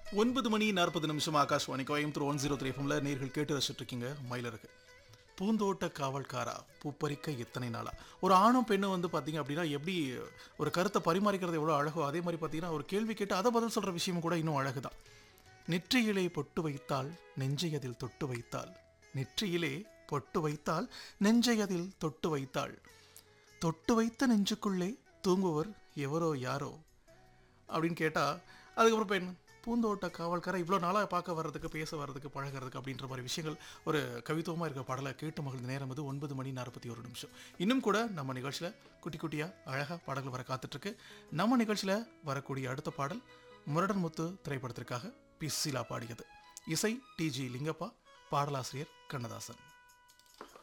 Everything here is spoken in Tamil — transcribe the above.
ஒன்பது மணி நாற்பது நிமிஷம் Akashvani Coimbatore one zero three எஃப்எம்ல நேர்கள் கேட்டு ரசிச்சுட்டு இருக்கீங்க மயிலருக்கு பூந்தோட்ட காவல்காரா பூப்பறிக்க எத்தனை நாளா ஒரு ஆணும் பெண்ணும் வந்து பார்த்தீங்க அப்படின்னா எப்படி ஒரு கருத்தை பரிமாறிக்கிறது எவ்வளோ அழகோ அதே மாதிரி பார்த்தீங்கன்னா ஒரு கேள்வி கேட்டு அதை பதில் சொல்கிற விஷயமும் கூட இன்னும் அழகுதான் நெற்றியிலே பொட்டு வைத்தால் நெஞ்சை அதில் தொட்டு வைத்தால் நெற்றியிலே பொட்டு வைத்தால் நெஞ்சை அதில் தொட்டு வைத்தாள் தொட்டு வைத்த நெஞ்சுக்குள்ளே தூங்குவர் எவரோ யாரோ அப்படின்னு கேட்டால் அதுக்கப்புறம் பெண் பூந்தோட்ட காவல்காரர் இவ்வளோ நாளாக பார்க்க வர்றதுக்கு பேச வர்றதுக்கு பழகிறதுக்கு அப்படின்ற மாதிரி விஷயங்கள் ஒரு கவித்துவமாக இருக்க பாடலை கேட்டு மகிழ்ந்த நேரம் வந்து ஒன்பது மணி நாற்பத்தி ஒரு நிமிஷம் இன்னும் கூட நம்ம நிகழ்ச்சியில் குட்டி குட்டியாக அழகாக பாடல்கள் வர காத்துட்ருக்கு நம்ம நிகழ்ச்சியில் வரக்கூடிய அடுத்த பாடல் முரடன் முத்து திரைப்படத்திற்காக பி சீலா பாடியது இசை டிஜி லிங்கப்பா பாடலாசிரியர் கண்ணதாசன்